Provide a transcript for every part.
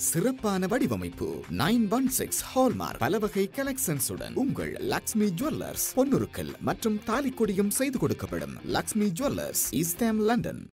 சிறப்பான வடிவமைப்பு nine one six hallmark பல வகை கலெக்ஷன்ஸுடன் உங்கள் லக்ஷ்மி ஜுவல்லர்ஸ் பொன்னுருக்கல் மற்றும் தாலிக்கொடியும் செய்து கொடுக்கப்படும் Lakshmi jewellers East Ham London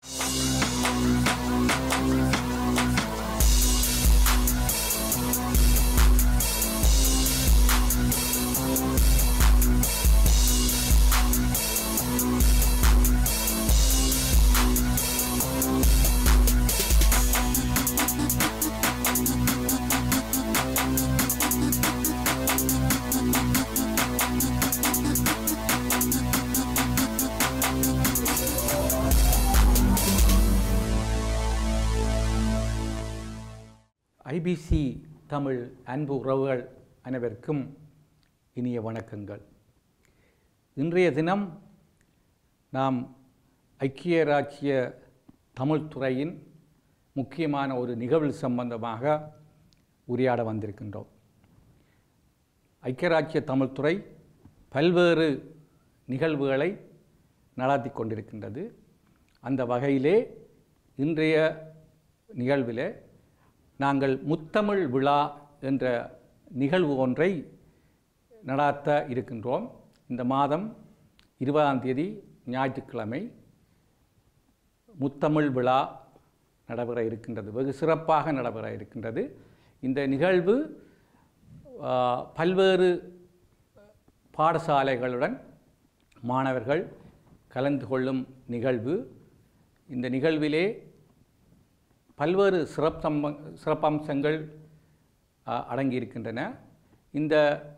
IBC Tamil அன்பு உறவுகள் அனைவருக்கும் இனிய வணக்கங்கள் இன்றைய தினம் நாம் ஐக்கிய ராச்சிய தமிழ்துறையின் முக்கியமான ஒரு நிகழ்வு சம்பந்தமாக உரையாட வந்திருக்கின்றோம் ஐக்கிய ராச்சிய தமிழ்துறை பல்வேறு நிகழ்வுகளை நடத்தி கொண்டிருக்கின்றது அந்த வகையிலே இன்றைய நிகழ்விலே நாங்கள் முத்தமிழ் விழா என்ற நிகழ்வு ஒன்றை நடாத்த இருக்கின்றோம் இந்த மாதம் இருபதாம் தேதி ஞாயிற்றுக்கிழமை முத்தமிழ் விழா நடைபெற இருக்கின்றது வெகு சிறப்பாக நடைபெற இருக்கின்றது இந்த நிகழ்வு ஆ, பல்வேறு பாடசாலைகளுடன் மாணவர்கள் கலந்து கொள்ளும் நிகழ்வு இந்த நிகழ்விலே பல்வேறு சிறப்பம்ப சிறப்பம்சங்கள் அ, அடங்கியிருக்கின்றன இந்த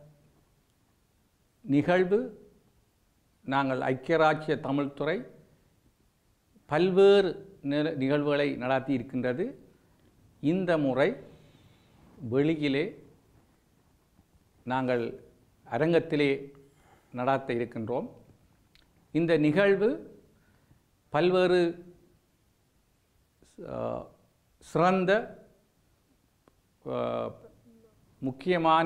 நிகழ்வு நாங்கள் ஐக்கியராட்சிய தமிழ்துறை பல்வேறு நில- நிகழ்வுகளை நடத்தி இருக்கின்றது இந்த முறை வெளியிலே நாங்கள் அரங்கத்திலே நடாத்த இருக்கின்றோம் இந்த நிகழ்வு பல்வேறு அஹ், சிறந்த அஹ், முக்கியமான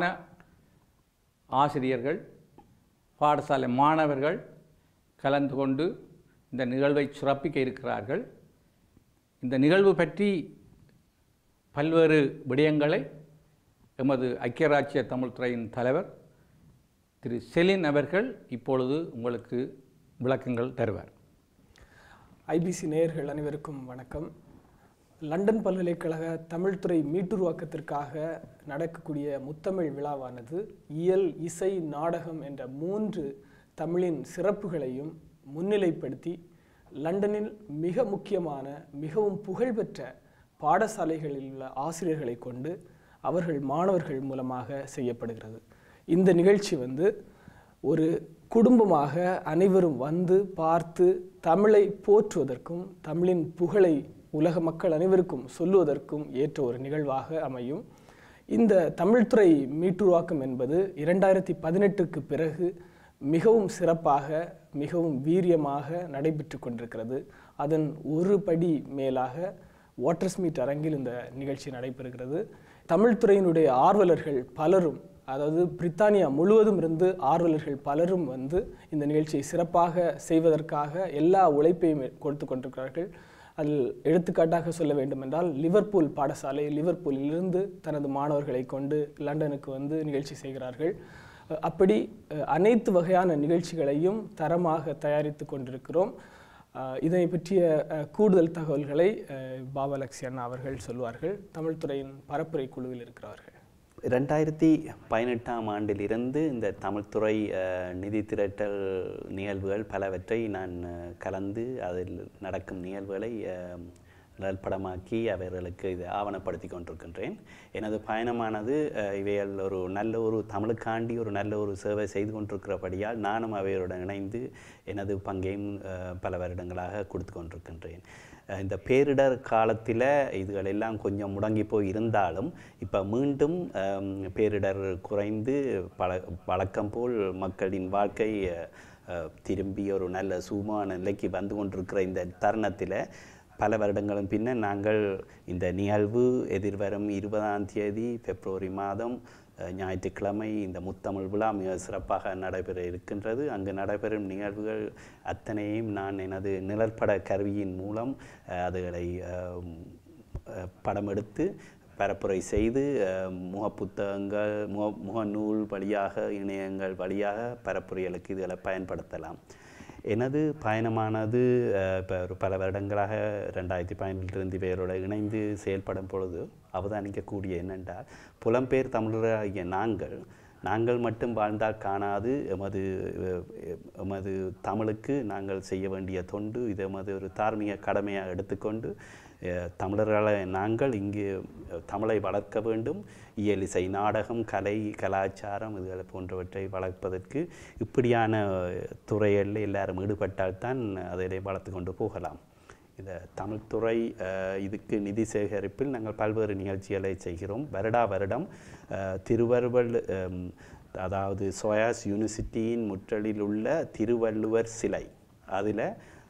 ஆசிரியர்கள் பாடசாலை மாணவர்கள் கலந்து கொண்டு இந்த நிகழ்வை சிறப்பிக்க இருக்கிறார்கள் இந்த நிகழ்வு பற்றி பல்வேறு விடயங்களை எமது ஐக்கிய ராச்சிய தமிழ்துறையின் தலைவர் திரு செலின் அவர்கள் இப்பொழுது உங்களுக்கு விளக்கங்கள் தருவார் ஐபிசி நேயர்கள் அனைவருக்கும் வணக்கம் லண்டன் பல்கலைக்கழக தமிழ்துறை மீட்டுருவாக்கத்திற்காக நடக்கக்கூடிய முத்தமிழ் விழாவானது இயல் இசை நாடகம் என்ற மூன்று தமிழின் சிறப்புகளையும் முன்னிலைப்படுத்தி லண்டனில் மிக முக்கியமான மிகவும் புகழ்பெற்ற பாடசாலைகளில் உள்ள ஆசிரியர்களை கொண்டு அவர்கள் மாணவர்கள் மூலமாக செய்யப்படுகிறது இந்த நிகழ்ச்சி வந்து ஒரு குடும்பமாக அனைவரும் வந்து பார்த்து தமிழை போற்றுவதற்கும் தமிழின் புகழை உலக மக்கள் அனைவருக்கும் சொல்லுவதற்கும் ஏற்ற ஒரு நிகழ்வாக அமையும் இந்த தமிழ்துறை மீட்டுருவாக்கம் என்பது இரண்டாயிரத்தி பதினெட்டுக்கு பிறகு மிகவும் சிறப்பாக மிகவும் வீரியமாக நடைபெற்று கொண்டிருக்கிறது அதன் ஒரு படி மேலாக வாட்டர் ஸ்மீட் அரங்கில் இந்த நிகழ்ச்சி நடைபெறுகிறது தமிழ்துறையினுடைய ஆர்வலர்கள் பலரும் அதாவது பிரித்தானியா முழுவதும் இருந்து ஆர்வலர்கள் பலரும் வந்து இந்த நிகழ்ச்சியை சிறப்பாக செய்வதற்காக எல்லா உழைப்பையும் கொடுத்து கொண்டிருக்கிறார்கள் அதில் எடுத்துக்காட்டாக சொல்ல வேண்டுமென்றால் லிவர்பூல் பாடசாலை லிவர்பூலிலிருந்து தனது மாணவர்களை கொண்டு லண்டனுக்கு வந்து நிகழ்ச்சி செய்கிறார்கள் அஹ் அப்படி அஹ், அனைத்து வகையான நிகழ்ச்சிகளையும் தரமாக தயாரித்து கொண்டிருக்கிறோம் அஹ், இதனை பற்றிய அஹ், கூடுதல் தகவல்களை அஹ், பாபாலக்ஷி அண்ணா அவர்கள் சொல்வார்கள் தமிழ்துறையின் பரப்புரை குழுவில் இருக்கிறார்கள் ரெண்டாயிரத்தி பதினெட்டாம் ஆண்டிலிருந்து இந்த தமிழ்துறை அஹ், நிதி திரட்டல் நிகழ்வுகள் பலவற்றை நான் அஹ், கலந்து அதில் நடக்கும் நிகழ்வுகளை அஹ், நிழல்படமாக்கி அவர்களுக்கு இதை ஆவணப்படுத்தி கொண்டிருக்கின்றேன் எனது பயணமானது அஹ், இவைகள் ஒரு நல்ல ஒரு தமிழுக்காண்டி ஒரு நல்ல ஒரு சேவை செய்து கொண்டிருக்கிறபடியால் நானும் அவைகளுடன் இணைந்து எனது பங்கையும் அஹ், பல வருடங்களாக கொடுத்து கொண்டிருக்கின்றேன் அஹ் இந்த பேரிடர் காலத்தில் இதுகள் எல்லாம் கொஞ்சம் முடங்கி போய் இருந்தாலும் இப்போ மீண்டும் அம், பேரிடர் குறைந்து பல வழக்கம் போல் மக்களின் வாழ்க்கை அஹ், அஹ், திரும்பி ஒரு நல்ல சுகமான நிலைக்கு வந்து கொண்டிருக்கிற இந்த தருணத்தில் பல வருடங்களும் பின்னர் நாங்கள் இந்த நிகழ்வு எதிர்வரும் இருபதாம் தேதி பிப்ரவரி மாதம் அஹ், ஞாயிற்றுக்கிழமை இந்த முத்தமிழ் விழா மிக சிறப்பாக நடைபெற இருக்கின்றது அங்கு நடைபெறும் நிகழ்வுகள் அத்தனையும் நான் எனது நிழற்பட கருவியின் மூலம் அஹ், அதுகளை அஹ், அஹ், படம் எடுத்து பரப்புரை செய்து அஹ், முகப்புத்தகங்கள் முக முகநூல் வழியாக இணையங்கள் வழியாக பரப்புரைகளுக்கு இதில் பயன்படுத்தலாம் எனது பயணமானது இப்போ ஒரு பல வருடங்களாக ரெண்டாயிரத்தி பதினெட்டிலிருந்து இவரோட இணைந்து செயல்படும் பொழுது அவதானிக்கக்கூடிய என்னென்றால் புலம்பெயர் தமிழராகிய நாங்கள் நாங்கள் மட்டும் வாழ்ந்தால் காணாது எமது அஹ், எமது தமிழுக்கு நாங்கள் செய்ய வேண்டிய தொண்டு இது எமது ஒரு தார்மீக கடமையாக எடுத்துக்கொண்டு அஹ், தமிழர்களான நாங்கள் இங்கு அஹ், தமிழை வளர்க்க வேண்டும் இயல் இசை நாடகம் கலை கலாச்சாரம் இதுகள் போன்றவற்றை வளர்ப்பதற்கு இப்படியான அஹ், துறைகளில் எல்லாரும் ஈடுபட்டால்தான் அதிலே வளர்த்து கொண்டு போகலாம் இந்த தமிழ்துறை அஹ், இதுக்கு நிதி சேகரிப்பில் நாங்கள் பல்வேறு நிகழ்ச்சிகளை செய்கிறோம் வருடா வருடம் அஹ், திருவருவல் அம், அதாவது சோயாஸ் யூனிவர்சிட்டியின் முற்றலில் உள்ள திருவள்ளுவர் சிலை அதில்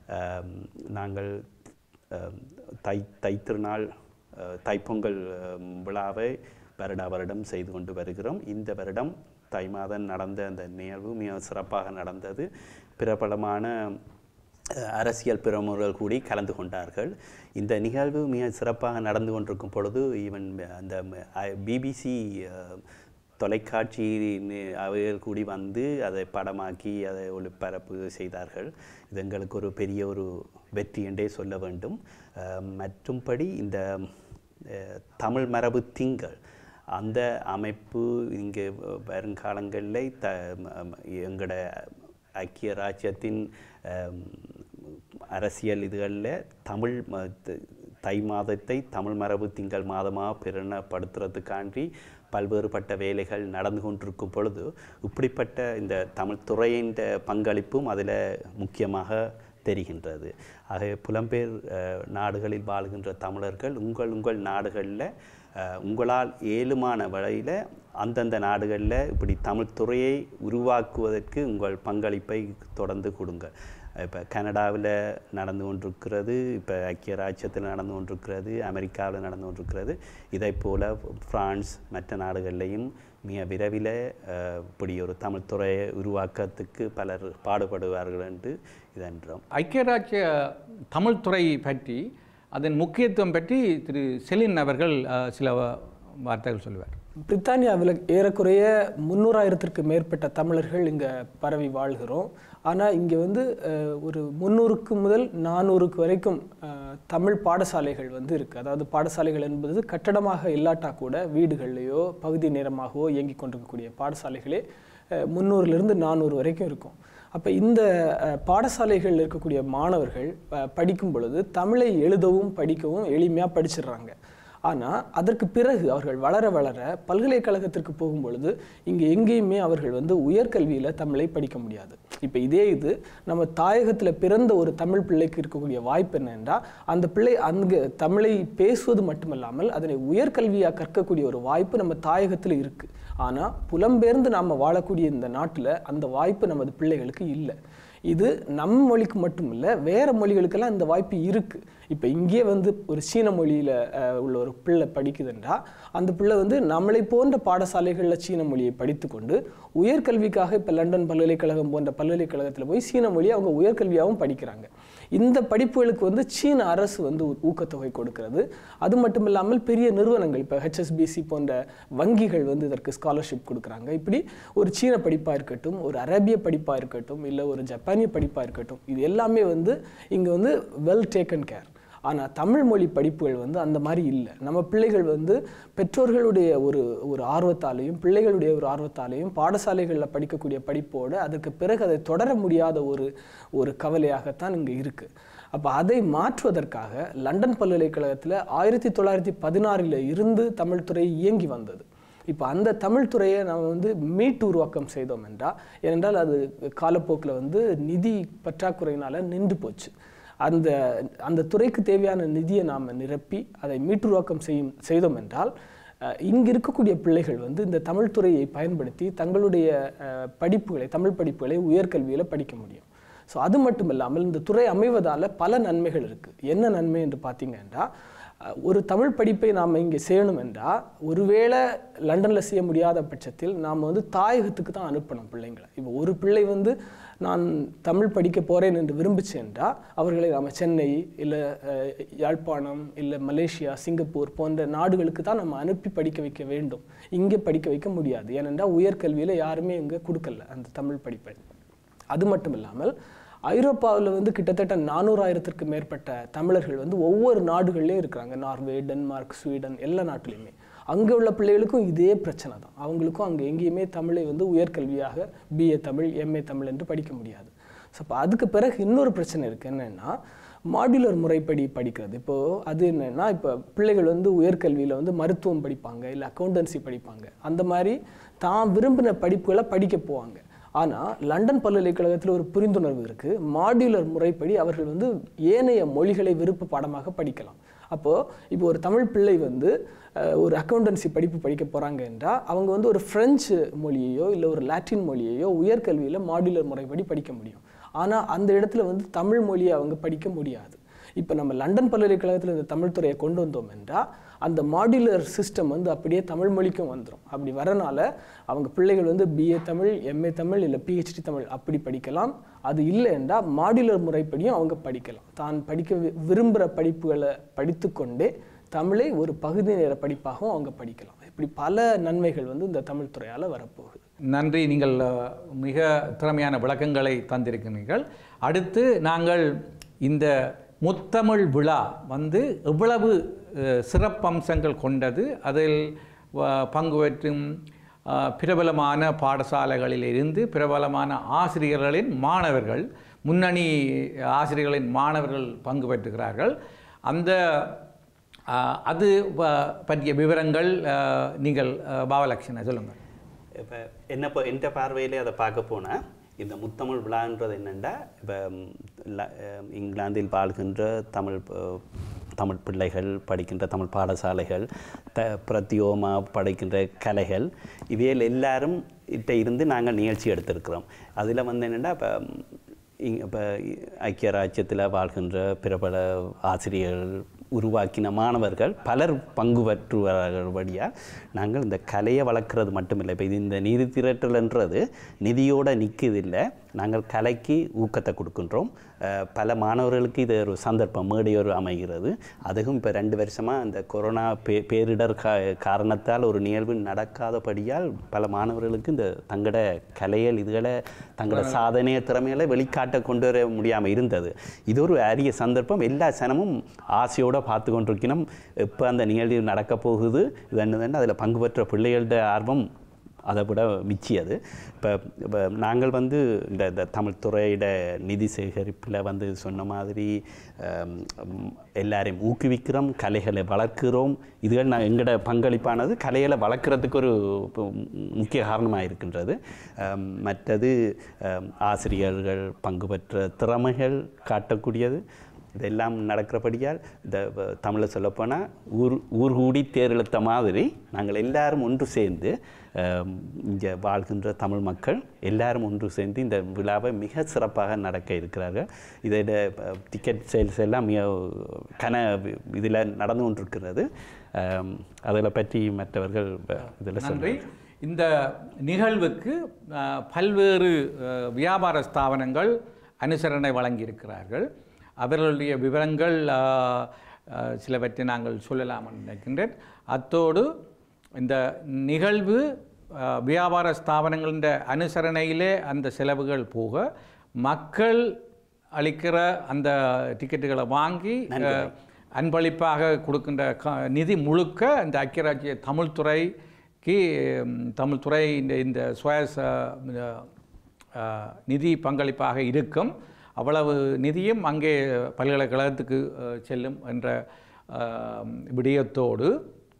நாங்கள் அம், தை தைத்திருநாள் அஹ், தைப்பொங்கல் அம், விழாவை வருடா வருடம் செய்து கொண்டு வருகிறோம் இந்த வருடம் தை மாதம் நடந்த அந்த நிகழ்வு மிக சிறப்பாக நடந்தது பிரபலமான அஹ், அரசியல் பிரமுகர்கள் கூடி கலந்து கொண்டார்கள் இந்த நிகழ்வு மிக சிறப்பாக நடந்து கொண்டிருக்கும் பொழுது ஈவன் அந்த பிபிசி தொலைக்காட்சி நி- அவைகள் கூடி வந்து அதை படமாக்கி அதை ஒளிபரப்பு செய்தார்கள் இது எங்களுக்கு ஒரு பெரிய ஒரு வெற்றி என்றே சொல்ல வேண்டும் அஹ், மற்றும்படி இந்த அஹ், தமிழ் மரபு திங்கள் அந்த அமைப்பு இங்கே வருங்காலங்களில் த எங்களோட ஐக்கிய ராஜ்யத்தின் அம், அரசியல் இதுகளில் தமிழ் ம- த- தை மாதத்தை தமிழ் மரபு திங்கள் மாதமாக பிரணப்படுத்துறதுக்காண்டி பல்வேறுபட்ட வேலைகள் நடந்து கொண்டிருக்கும் பொழுது இப்படிப்பட்ட இந்த தமிழ் துறையின் பங்களிப்பும் அதில் முக்கியமாக தெரிகின்றது ஆகவே புலம்பெயர் அஹ், நாடுகளில் வாழ்கின்ற தமிழர்கள் உங்கள் உங்கள் நாடுகளில் அஹ், உங்களால் ஏழுமான வழியில் அந்தந்த நாடுகளில் இப்படி தமிழ் துறையை உருவாக்குவதற்கு உங்கள் பங்களிப்பை தொடர்ந்து கொடுங்க இப்போ கனடாவில் நடந்து கொண்டிருக்கிறது இப்போ ஐக்கிய ராஜ்யத்தில் நடந்து கொண்டிருக்கிறது அமெரிக்காவில் நடந்து கொண்டிருக்கிறது இதை போல பிரான்ஸ் மற்ற நாடுகளிலையும் மிக விரைவில் அஹ், இப்படி ஒரு தமிழ் துறையை உருவாக்கத்துக்கு பலர் பாடுபடுவார்கள் என்று இதன்றோம் ஐக்கிய ராஜ்ய தமிழ் துறை பற்றி அதன் முக்கியத்துவம் பற்றி திரு செலின் அவர்கள் அஹ், சில வ- வார்த்தைகள் சொல்லுவார் பிரித்தானியாவில் ஏறக்குறைய முந்நூறாயிரத்திற்கு மேற்பட்ட தமிழர்கள் இங்கே பரவி வாழ்கிறோம் ஆனால் இங்கே வந்து அஹ், ஒரு முந்நூறுக்கு முதல் நானூறுக்கு வரைக்கும் அஹ், தமிழ் பாடசாலைகள் வந்து இருக்குது அதாவது பாடசாலைகள் என்பது கட்டடமாக இல்லாட்டா கூட வீடுகள்லையோ பகுதி நேரமாகவோ இயங்கி கொண்டிருக்கக்கூடிய பாடசாலைகளே அஹ், முந்நூறுலேருந்து நானூறு வரைக்கும் இருக்கும் அப்போ இந்த அஹ், பாடசாலைகளில் இருக்கக்கூடிய மாணவர்கள் அஹ், படிக்கும் பொழுது தமிழை எழுதவும் படிக்கவும் எளிமையாக படிச்சிடுறாங்க ஆனால் அதற்கு பிறகு அவர்கள் வளர வளர பல்கலைக்கழகத்திற்கு போகும் பொழுது இங்கே எங்கேயுமே அவர்கள் வந்து உயர்கல்வியில் தமிழை படிக்க முடியாது இப்போ இதே இது நம்ம தாயகத்தில் பிறந்த ஒரு தமிழ் பிள்ளைக்கு இருக்கக்கூடிய வாய்ப்பு என்னென்றா அந்த பிள்ளை அங்கே தமிழை பேசுவது மட்டுமல்லாமல் அதனை உயர்கல்வியாக கற்கக்கூடிய ஒரு வாய்ப்பு நம்ம தாயகத்தில் இருக்குது ஆனால் புலம்பெயர்ந்து நாம் வாழக்கூடிய இந்த நாட்டில் அந்த வாய்ப்பு நமது பிள்ளைகளுக்கு இல்லை இது நம் மொழிக்கு மட்டும் இல்லை வேறு மொழிகளுக்கெல்லாம் இந்த வாய்ப்பு இருக்குது இப்போ இங்கே வந்து ஒரு சீன மொழியில் உள்ள ஒரு பிள்ளை படிக்குதுன்றா அந்த பிள்ளை வந்து நம்மளை போன்ற பாடசாலைகளில் சீன மொழியை படித்துக்கொண்டு உயர்கல்விக்காக இப்போ லண்டன் பல்கலைக்கழகம் போன்ற பல்கலைக்கழகத்தில் போய் சீன மொழியை அவங்க உயர்கல்வியாகவும் படிக்கிறாங்க இந்த படிப்புகளுக்கு வந்து சீன அரசு வந்து ஊ- ஊக்கத்தொகை கொடுக்கிறது அது மட்டும் இல்லாமல் பெரிய நிறுவனங்கள் இப்போ ஹெச்எஸ்பிசி போன்ற வங்கிகள் வந்து இதற்கு ஸ்காலர்ஷிப் கொடுக்குறாங்க இப்படி ஒரு சீன படிப்பாக இருக்கட்டும் ஒரு அரேபிய படிப்பாக இருக்கட்டும் இல்லை ஒரு ஜப்பானிய படிப்பாக இருக்கட்டும் இது எல்லாமே வந்து இங்கே வந்து வெல் டேக்கன் கேர் ஆனால் தமிழ் மொழி படிப்புகள் வந்து அந்த மாதிரி இல்லை நம்ம பிள்ளைகள் வந்து பெற்றோர்களுடைய ஒரு ஒரு ஆர்வத்தாலையும் பிள்ளைகளுடைய ஒரு ஆர்வத்தாலையும் பாடசாலைகளில் படிக்கக்கூடிய படிப்போடு அதற்கு பிறகு அதை தொடர முடியாத ஒரு ஒரு கவலையாகத்தான் இங்கே இருக்குது அப்போ அதை மாற்றுவதற்காக லண்டன் பல்கலைக்கழகத்தில் ஆயிரத்தி தொள்ளாயிரத்தி பதினாறில் இருந்து தமிழ்துறை இயங்கி வந்தது இப்போ அந்த தமிழ் துறையை நம்ம வந்து மீட்டு உருவாக்கம் செய்தோம் என்றால் ஏனென்றால் அது காலப்போக்கில் வந்து நிதி பற்றாக்குறையினால் நின்று போச்சு அந்த அந்த துறைக்கு தேவையான நிதியை நாம் நிரப்பி அதை மீட்டுருவாக்கம் செய்யும் செய்தோம் என்றால் அஹ், இங்கு இருக்கக்கூடிய பிள்ளைகள் வந்து இந்த தமிழ் துறையை பயன்படுத்தி தங்களுடைய அஹ், படிப்புகளை தமிழ் படிப்புகளை உயர்கல்வியில் படிக்க முடியும் ஸோ அது மட்டும் இல்லாமல் இந்த துறை அமைவதால் பல நன்மைகள் இருக்குது என்ன நன்மை என்று பார்த்தீங்கன்னா அஹ், ஒரு தமிழ் படிப்பை நாம் இங்கே செய்யணும் என்றால் ஒருவேளை லண்டனில் செய்ய முடியாத பட்சத்தில் நாம் வந்து தாயகத்துக்கு தான் அனுப்பணும் பிள்ளைங்களை இப்போ ஒரு பிள்ளை வந்து நான் தமிழ் படிக்க போகிறேன் என்று விரும்பிச்சேன்டா அவர்களை நம்ம சென்னை இல்லை யாழ்ப்பாணம் இல்லை மலேசியா சிங்கப்பூர் போன்ற நாடுகளுக்கு தான் நம்ம அனுப்பி படிக்க வைக்க வேண்டும் இங்கே படிக்க வைக்க முடியாது ஏனென்றால் உயர்கல்வியில் யாருமே இங்கே கொடுக்கல அந்த தமிழ் படிப்பை அது மட்டும் இல்லாமல் ஐரோப்பாவில் வந்து கிட்டத்தட்ட நானூறாயிரத்திற்கு மேற்பட்ட தமிழர்கள் வந்து ஒவ்வொரு நாடுகள்லேயும் இருக்கிறாங்க நார்வே டென்மார்க் ஸ்வீடன் எல்லா நாட்டிலையுமே அங்கே உள்ள பிள்ளைகளுக்கும் இதே பிரச்சனை தான் அவங்களுக்கும் அங்கே எங்கேயுமே தமிழை வந்து உயர்கல்வியாக பிஏ தமிழ் எம்ஏ தமிழ் என்று படிக்க முடியாது ஸோ அப்போ அதுக்கு பிறகு இன்னொரு பிரச்சனை இருக்குது என்னென்னா மாடுலர் முறைப்படி படிக்கிறது இப்போது அது என்னென்னா இப்போ பிள்ளைகள் வந்து உயர்கல்வியில் வந்து மருத்துவம் படிப்பாங்க இல்லை அக்கௌண்டன்சி படிப்பாங்க அந்த மாதிரி தான் விரும்பின படிப்புகளை படிக்க போவாங்க ஆனால் லண்டன் பல்கலைக்கழகத்தில் ஒரு புரிந்துணர்வு இருக்குது மாடுலர் முறைப்படி அவர்கள் வந்து ஏனைய மொழிகளை விருப்ப பாடமாக படிக்கலாம் அப்போது இப்போ ஒரு தமிழ் பிள்ளை வந்து அஹ், ஒரு அக்கௌண்டன்சி படிப்பு படிக்க போகிறாங்க என்றால் அவங்க வந்து ஒரு ஃப்ரெஞ்சு மொழியையோ இல்லை ஒரு லாட்டின் மொழியையோ உயர்கல்வியில் மாடுலர் முறைப்படி படிக்க முடியும் ஆனால் அந்த இடத்துல வந்து தமிழ் மொழியை அவங்க படிக்க முடியாது இப்போ நம்ம லண்டன் பல்கலைக்கழகத்தில் இந்த தமிழ் துறையை கொண்டு வந்தோம் என்றால் அந்த மாடுலர் சிஸ்டம் வந்து அப்படியே தமிழ் மொழிக்கும் வந்துடும் அப்படி வரனால அவங்க பிள்ளைகள் வந்து பிஏ தமிழ் எம்ஏ தமிழ் இல்லை பிஹெச்டி தமிழ் அப்படி படிக்கலாம் அது இல்லை என்றால் மாடுலர் முறைப்படியும் அவங்க படிக்கலாம் தான் படிக்க வி- விரும்புகிற படிப்புகளை படித்துக்கொண்டே தமிழை ஒரு பகுதி நேர படிப்பாகவும் அவங்க படிக்கலாம் இப்படி பல நன்மைகள் வந்து இந்த தமிழ் துறையால் வரப்போகுது நன்றி நீங்கள் அஹ், மிக திறமையான விளக்கங்களை தந்திருக்கிறீர்கள் அடுத்து நாங்கள் இந்த முத்தமிழ் விழா வந்து எவ்வளவு அஹ், சிறப்பம்சங்கள் கொண்டது அதில் வ- பங்கு பெற்றும் அஹ், பிரபலமான பாடசாலைகளில் இருந்து பிரபலமான ஆசிரியர்களின் மாணவர்கள் முன்னணி ஆசிரியர்களின் மாணவர்கள் பங்கு பெற்றுகிறார்கள் அந்த அஹ், அது ப- பற்றிய விவரங்கள் அஹ், நீங்கள் அஹ், பாவலட்சுமி சொல்லுங்கள் இப்போ என்ன இப்போ எந்த பார்வையிலே அதை பார்க்க போனால் இந்த முத்தமிழ் விழான்றது என்னென்னா இப்போ இங்கிலாந்தில் வாழ்கின்ற தமிழ் அஹ், தமிழ் பிள்ளைகள் படிக்கின்ற தமிழ் பாடசாலைகள் த பிரத்யோகமா படிக்கின்ற கலைகள் இவையில் எல்லாரும் கிட்ட இருந்து நாங்கள் நிகழ்ச்சி எடுத்திருக்கிறோம் அதில் வந்து என்னென்னா இப்போ இங் இப்போ ஐக்கிய ராஜ்யத்தில் வாழ்கின்ற பிரபல ஆசிரியர்கள் உருவாக்கின மாணவர்கள் பலர் பங்கு பெற்றுவர்களபடியாக நாங்கள் இந்த கலையை வளர்க்குறது மட்டும் இல்லை இப்போ இது இந்த நிதி திரட்டல்ன்றது நிதியோட நிற்குதில்லை நாங்கள் கலைக்கு ஊக்கத்தை கொடுக்கின்றோம் அஹ், பல மாணவர்களுக்கு இது ஒரு சந்தர்ப்பம் மேடையொரு அமைகிறது அதுவும் இப்போ ரெண்டு வருஷமாக இந்த கொரோனா பே பேரிடர் கா காரணத்தால் ஒரு நிகழ்வு நடக்காதபடியால் பல மாணவர்களுக்கு இந்த தங்களோட கலைகள் இதுகளை தங்களோட சாதனைய திறமைகளை வெளிக்காட்ட கொண்டு வர முடியாமல் இருந்தது இது ஒரு அரிய சந்தர்ப்பம் எல்லா சனமும் ஆசையோடு பார்த்து கொண்டிருக்கணும் எப்போ அந்த நிகழ்வு நடக்க போகுது இது என்னதுன்னு அதில் பங்கு பெற்ற பிள்ளைகளோட ஆர்வம் அதை விட மிச்சி அது இப்போ இப்போ நாங்கள் வந்து இந்த இந்த தமிழ் துறையோட நிதி சேகரிப்பில் வந்து சொன்ன மாதிரி ஆம், ம், எல்லாரையும் ஊக்குவிக்கிறோம் கலைகளை வளர்க்கிறோம் இதுகள் நான் எங்களோட பங்களிப்பானது கலைகளை வளர்க்குறதுக்கு ஒரு பு- முக்கிய காரணமாக இருக்கின்றது ஆம், மற்றது ஆம், ஆசிரியர்கள் பங்கு பெற்ற திறமைகள் காட்டக்கூடியது இதெல்லாம் நடக்கிறபடியால் இந்த வ- தமிழை சொல்லப்போனால் ஊர் ஊர் கூடி தேர்தெழுத்த மாதிரி நாங்கள் எல்லாரும் ஒன்று சேர்ந்து இங்கே வாழ்கின்ற தமிழ் மக்கள் எல்லாரும் ஒன்று சேர்ந்து இந்த விழாவை மிக சிறப்பாக நடக்க இருக்கிறார்கள் இதோட டிக்கெட் சேல்ஸ் எல்லாம் மிக கன இதில் நடந்து கொண்டிருக்கிறது அதில் பற்றி மற்றவர்கள் இதில் நன்றி இந்த நிகழ்வுக்கு அஹ், பல்வேறு அஹ், வியாபார ஸ்தாபனங்கள் அனுசரணை வழங்கியிருக்கிறார்கள் அவர்களுடைய விவரங்கள் அஹ், அஹ், சிலவற்றை நாங்கள் சொல்லலாம் என்று நினைக்கின்றேன் அத்தோடு இந்த நிகழ்வு அஹ், வியாபார ஸ்தாபனங்களின் அனுசரணையிலே அந்த செலவுகள் போக மக்கள் அளிக்கிற அந்த டிக்கெட்டுகளை வாங்கி அஹ், அன்பளிப்பாக கொடுக்கின்ற க- நிதி முழுக்க இந்த ஐக்கியராஜ்ய தமிழ்துறைக்கு ம், தமிழ்துறை இந்த இந்த சுய ச- இந்த, அஹ், நிதி பங்களிப்பாக இருக்கும் அவ்வளவு நிதியும் அங்கே பல்கலைக்கழகத்துக்கு அஹ், செல்லும் என்ற அஹ், விடயத்தோடு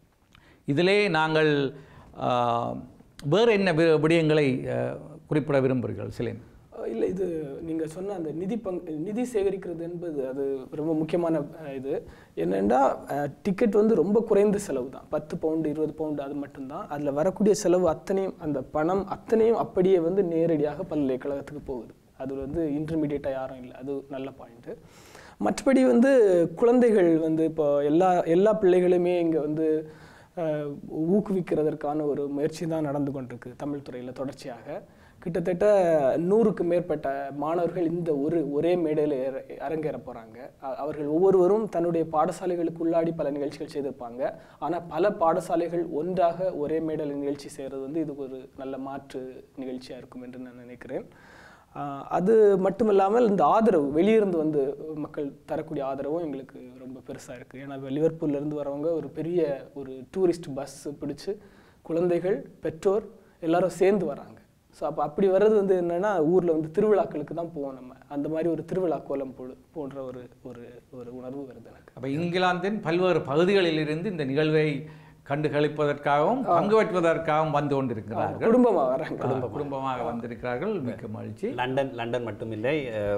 இதிலே நாங்கள் அஹ், வேறு என்ன வி- விடயங்களை அஹ், குறிப்பிட விரும்புகிறீர்கள் சிலேன் இல்லை இது நீங்கள் சொன்ன அந்த நிதி பங் நிதி சேகரிக்கிறது என்பது அது ரொம்ப முக்கியமான அஹ், இது என்னென்னா டிக்கெட் வந்து ரொம்ப குறைந்த செலவு தான் பத்து பவுண்டு இருபது பவுண்டு அது மட்டும்தான் அதில் வரக்கூடிய செலவு அத்தனையும் அந்த பணம் அத்தனையும் அப்படியே வந்து நேரடியாக பல்கலைக்கழகத்துக்கு போகுது அது வந்து இன்டர்மீடியட்டாக யாரும் இல்லை அது நல்ல பாயிண்ட்டு மற்றபடி வந்து குழந்தைகள் வந்து இப்போ எல்லா எல்லா பிள்ளைகளுமே இங்கே வந்து அஹ், ஊக்குவிக்கிறதற்கான ஒரு முயற்சி தான் நடந்து கொண்டிருக்கு தமிழ் துறையில் தொடர்ச்சியாக கிட்டத்தட்ட நூறுக்கு மேற்பட்ட மாணவர்கள் இந்த ஒரு ஒரே மேடையில் ஏற- அரங்கேற போகிறாங்க அவர்கள் ஒவ்வொருவரும் தன்னுடைய பாடசாலைகளுக்கு உள்ளாடி பல நிகழ்ச்சிகள் செய்திருப்பாங்க ஆனால் பல பாடசாலைகள் ஒன்றாக ஒரே மேடையில் நிகழ்ச்சி செய்கிறது வந்து இது ஒரு நல்ல மாற்று நிகழ்ச்சியாக இருக்கும் என்று நான் நினைக்கிறேன் ஆஹ் அது மட்டும் இல்லாமல் இந்த ஆதரவு வெளியிருந்து வந்து மக்கள் தரக்கூடிய ஆதரவும் எங்களுக்கு ரொம்ப பெருசாக இருக்குது ஏன்னா லிவர்பூல்ல இருந்து வரவங்க ஒரு பெரிய ஒரு டூரிஸ்ட் பஸ் பிடிச்சு குழந்தைகள் பெற்றோர் எல்லாரும் சேர்ந்து வராங்க ஸோ அப்போ அப்படி வர்றது வந்து என்னன்னா ஊரில் வந்து திருவிழாக்களுக்கு தான் போவோம் நம்ம அந்த மாதிரி ஒரு திருவிழா கோலம் போ போன்ற ஒரு ஒரு ஒரு உணர்வு வருது எனக்கு அப்ப இங்கிலாந்தின் பல்வேறு பகுதிகளிலிருந்து இந்த நிகழ்வை கண்டு களிப்பதற்காகவும் பங்கு பெற்றுவதற்காகவும் வந்து கொண்டிருக்கிறார்கள் குடும்பமாக வராங்க குடும்பமாக வந்திருக்கிறார்கள் மிக்க மகிழ்ச்சி லண்டன் லண்டன் மட்டுமில்லை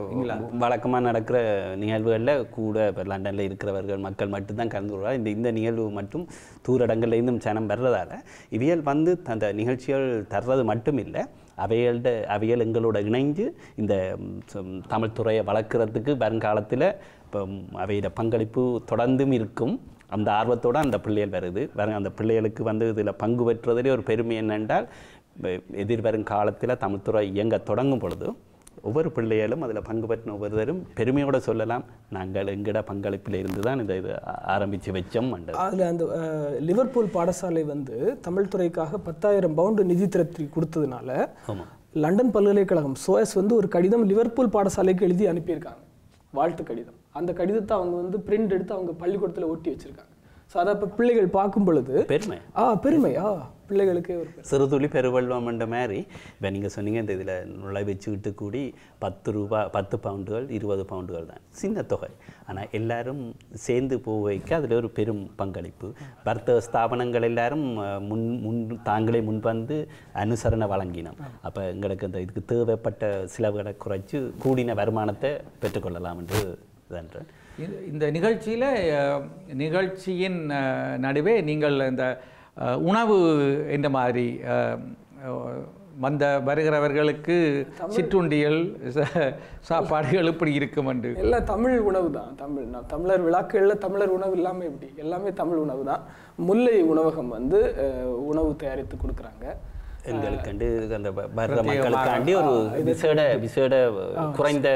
வழக்கமாக நடக்கிற நிகழ்வுகளில் கூட இப்போ லண்டனில் இருக்கிறவர்கள் மக்கள் மட்டும்தான் கலந்து கொள்வார் இந்த இந்த நிகழ்வு மட்டும் தூரடங்கள்ல இருந்தும் ஜனம் வர்றதால இவியல் வந்து அந்த நிகழ்ச்சிகள் தர்றது மட்டும் இல்லை அவைகள்ட அவைகள் எங்களோட இணைஞ்சு இந்த ம், சம், தமிழ் துறையை வளர்க்குறதுக்கு வருங்காலத்தில் இப்போ ம், அவையோட பங்களிப்பு தொடர்ந்தும் இருக்கும் அந்த ஆர்வத்தோட அந்த பிள்ளைகள் வருது வர அந்த பிள்ளைகளுக்கு வந்து இதில் பங்கு பெற்றதிலே ஒரு பெருமை என்னென்றால் எ- எதிர்வரும் காலத்தில் தமிழ்துறை இயங்க தொடங்கும் பொழுது ஒவ்வொரு பிள்ளைகளும் அதில் பங்கு பெற்ற ஒவ்வொருவரும் பெருமையோட சொல்லலாம் நாங்கள் எங்கட பங்களிப்பில் இருந்து தான் இந்த இது ஆ- ஆரம்பிச்சு வச்சோம் அண்டது அதில் அந்த அஹ், லிவர்பூல் பாடசாலை வந்து தமிழ் துறைக்காக பத்தாயிரம் பவுண்டு நிதி திரட்டி கொடுத்ததுனால ஆமாம் லண்டன் பல்கலைக்கழகம் சோயஸ் வந்து ஒரு கடிதம் லிவர்பூல் பாடசாலைக்கு எழுதி அனுப்பியிருக்காங்க வாழ்த்து கடிதம் அந்த கடிதத்தை அவங்க வந்து பிரிண்ட் எடுத்து அவங்க பள்ளிக்கூடத்தில் ஒட்டி வச்சிருக்காங்க ஸோ அதை இப்போ பிள்ளைகள் பார்க்கும் பொழுது பெருமை ஆ பெருமை ஆ பிள்ளைகளுக்கே ஒரு பெருமை சிறுதுளி பெருவெள்ளம் என்ற மாதிரி இப்போ நீங்கள் சொன்னீங்க இந்த இதில் நுழைவச்சுக்கிட்டு கூடி பத்து ரூபா பத்து பவுண்டுகள் இருபது பவுண்டுகள் தான் சின்ன தொகை ஆனால் எல்லாரும் சேர்ந்து போக வைக்க அதில் ஒரு பெரும் பங்களிப்பு வர்த்தக ஸ்தாபனங்கள் எல்லாரும் அஹ், முன் முன் தாங்களே முன்வந்து அனுசரணை வழங்கினோம் அப்போ எங்களுக்கு அந்த இதுக்கு தேவைப்பட்ட செலவுகளை குறைச்சு கூடின வருமானத்தை பெற்றுக்கொள்ளலாம் என்று இதன்றேன் இந்த- இந்த நிகழ்ச்சியில் நிகழ்ச்சியின் அஹ், நடுவே நீங்கள் இந்த அஹ், உணவு என்ற மாதிரி அஹ், அஹ், வந்த வருகிறவர்களுக்கு சிற்றுண்டிகள் ச- சாப்பாடுகள் இப்படி இருக்கும் என்று எல்லாம் தமிழ் உணவு தான் தமிழ் நான் தமிழர் விழாக்களில் தமிழர் உணவு இல்லாமல் எப்படி எல்லாமே தமிழ் உணவு தான் முல்லை உணவகம் வந்து அஹ், உணவு தயாரித்து கொடுக்குறாங்க எங்களுக்கண்டு அந்த வ- வர்ற மக்களுக்காண்டி ஒரு விசேட விசேட குறைந்த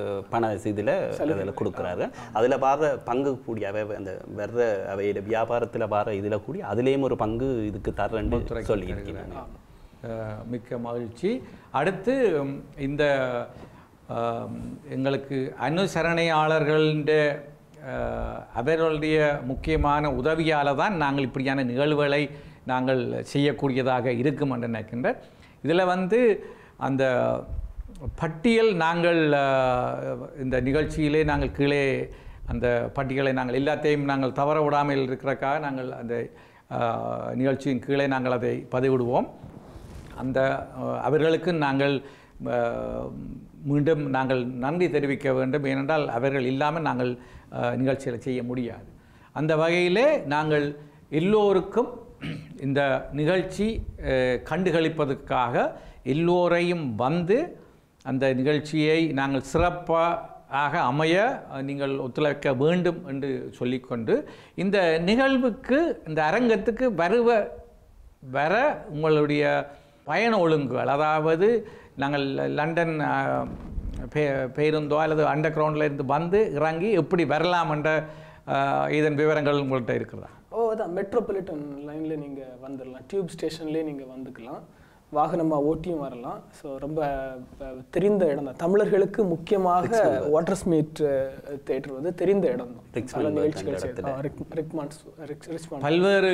பண இதில் அதில் கொடுக்குறாரு அதில் வர பங்கு கூடிய அவை அந்த வர்ற அவையில வியாபாரத்தில் வர இதில் கூடி அதுலேயும் ஒரு பங்கு இதுக்கு தர்றேன்னு சொல்லியிருக்கிறேன் அஹ், மிக்க மகிழ்ச்சி அடுத்து உம், இந்த ஆம், எங்களுக்கு அனுசரணையாளர்கள்ட அஹ், அவர்களுடைய முக்கியமான உதவியால் தான் நாங்கள் இப்படியான நிகழ்வுகளை நாங்கள் செய்யக்கூடியதாக இருக்கும் என்று நினைக்கின்றேன் இதில் வந்து அந்த பட்டியல் நாங்கள் அஹ், இந்த நிகழ்ச்சியிலே நாங்கள் கீழே அந்த பட்டியலை நாங்கள் எல்லாத்தையும் நாங்கள் தவற விடாமல் இருக்கிறக்காக நாங்கள் அந்த அஹ், நிகழ்ச்சியின் கீழே நாங்கள் அதை பதிவிடுவோம் அந்த அஹ், அவர்களுக்கு நாங்கள் அஹ், மீண்டும் நாங்கள் நன்றி தெரிவிக்க வேண்டும் ஏனென்றால் அவர்கள் இல்லாமல் நாங்கள் அஹ், நிகழ்ச்சிகளை செய்ய முடியாது அந்த வகையிலே நாங்கள் எல்லோருக்கும் இந்த நிகழ்ச்சி அஹ், கண்டுகளிப்பதற்காக எல்லோரையும் வந்து அந்த நிகழ்ச்சியை நாங்கள் சிறப்பாக அமைய அஹ், நீங்கள் ஒத்துழைக்க வேண்டும் என்று சொல்லிக்கொண்டு இந்த நிகழ்வுக்கு இந்த அரங்கத்துக்கு வருவ வர உங்களுடைய பயண ஒழுங்குகள் அதாவது நாங்கள் லண்டன் அஹ், பே- பேருந்தோ அல்லது அண்டர் கிரவுண்டில் இருந்து வந்து இறங்கி எப்படி வரலாம் என்ற அஹ், இதன் விவரங்கள் உங்கள்கிட்ட இருக்கிறதா ஓ அதான் மெட்ரோபாலிட்டன் லைனில் நீங்கள் வந்துடலாம் டியூப் ஸ்டேஷன்லேயே நீங்கள் வந்துக்கலாம் வாகனமாக ஓட்டியும் வரலாம் ஸோ ரொம்ப அஹ், தெரிந்த இடம் தான் தமிழர்களுக்கு முக்கியமாக வாட்டர் ஸ்மீட் தேட்டர் வந்து தெரிந்த இடம் தான் ரிக்ஸ்மண்ட் பல பர்க் நிகழ்ச்சிகள் அந்த செய்து- ஆ, ரிக்- ரிக்மான்ஸ் ரிக்- ரிச்மாண்ட் பல்வேறு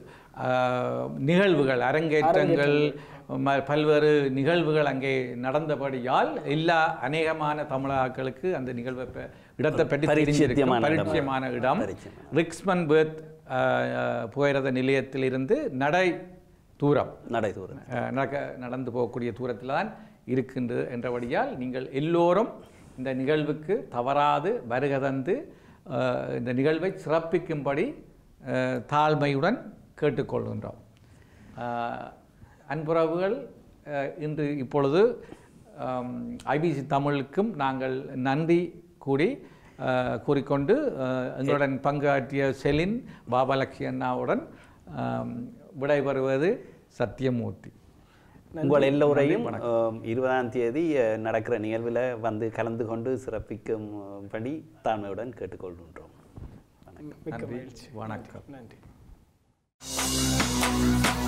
அஹ், நிகழ்வுகள் அரங்கேற்றங்கள் ம- பல்வேறு நிகழ்வுகள் அங்கே நடந்தபடியால் எல்லா அநேகமான தமிழாக்களுக்கு அந்த நிகழ்வை பெ- இடத்தை பற்றி தெரிஞ்சிருக்கும் பரிச்சியமான இடம். பரிச்சயமான இடம் பரிச்சயமான. ரிக்ஸ்மன் பேர்த் புகையிரத நிலையத்திலிருந்து நடை தூரம் நடை தூரம் அஹ், நடக்க நடந்து போகக்கூடிய தூரத்தில் தான் இருக்கின்றது என்றபடியால் நீங்கள் எல்லோரும் இந்த நிகழ்வுக்கு தவறாது வருகை தந்து அஹ், இந்த நிகழ்வை சிறப்பிக்கும்படி அஹ், தாழ்மையுடன் கேட்டுக்கொள்கின்றோம் அஹ், அன்புறவுகள் அஹ், இன்று இப்பொழுது ஐபிசி தமிழுக்கும் நாங்கள் நன்றி கூடி அஹ், கூறிக்கொண்டு அஹ், எங்களுடன் பங்காற்றிய செலின் பாபாலட்சுமி அண்ணாவுடன் அஹ், விடைபெறுவது சத்தியமூர்த்தி உங்கள் எல்லோரையும் அஹ், இருபதாம் தேதி அஹ், நடக்கிற நிகழ்வில் வந்து கலந்து கொண்டு சிறப்பிக்கும் அஹ், படி தாழ்மையுடன் கேட்டுக்கொள்கின்றோம் மிக்க மகிழ்ச்சி வணக்கம் நன்றி